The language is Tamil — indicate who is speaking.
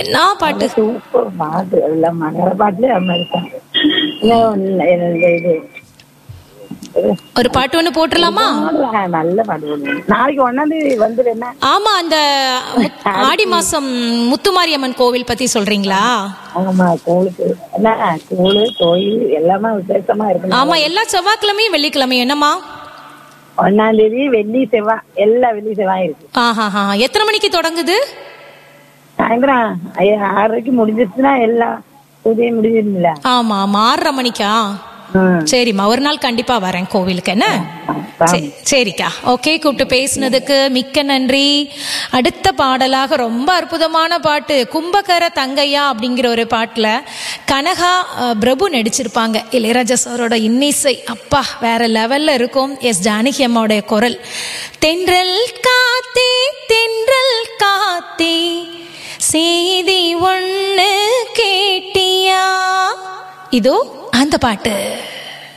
Speaker 1: என்ன பாட்டு
Speaker 2: சூப்பர் பாட்டு எல்லாம் மங்கள பாட்டுல நம்ம இருக்கோம் இன்னும் இந்த இது
Speaker 1: ஒரு பாட்டு ஒண்ணு போட்டுடலாமா
Speaker 2: ஆ, நல்ல பாட்டு போடுங்க. நாளைக்கு ஒன்னாம் தேதி வந்துரு என்ன
Speaker 1: ஆமா அந்த முத்- ஆடி மாசம் முத்துமாரியம்மன் கோவில் பத்தி சொல்றீங்களா
Speaker 2: ஆமா கோளுக்கு என்ன கோளு கோயில் எல்லாமே விசேஷமா இருக்கணும்
Speaker 1: ஆமா எல்லா செவ்வாய்க்கிழமையும் வெள்ளிக்கிழமையும் என்னம்மா
Speaker 2: ஒன்னாம் தேதி வெள்ளி செவ்வாய் எல்லா வெள்ளி செவ்வாய் இருக்கு
Speaker 1: ஆஹா எத்தனை மணிக்கு தொடங்குது
Speaker 2: சாயந்தரம் ஐயா, ஆறரைக்கு முடிஞ்சிருச்சுன்னா எல்லாம் பூஜையை முடிஞ்சிருந்துல
Speaker 1: ஆமா ஆமா ஆறரை மணிக்கா சரிம்மா ஒரு நாள் கண்டிப்பா வரேன் கோவிலுக்கு என்ன சரி, சரிக்கா ஓகே கூப்பிட்டு பேசுனதுக்கு மிக்க நன்றி அடுத்த பாடலாக ரொம்ப அற்புதமான பாட்டு கும்பகர தங்கையா அப்படிங்கிற ஒரு பாட்டுல கனகா அஹ், பிரபு நடிச்சிருப்பாங்க இளையராஜா சாரோட இன்னிசை அப்பா வேற லெவல்ல இருக்கும் எஸ் ஜானகி அம்மாவுடைய குரல் தென்றல் காத்தே தென்றல் காத்தே செய்தி ஒண்ணு கேட்டியா இதோ அந்த பாட்டு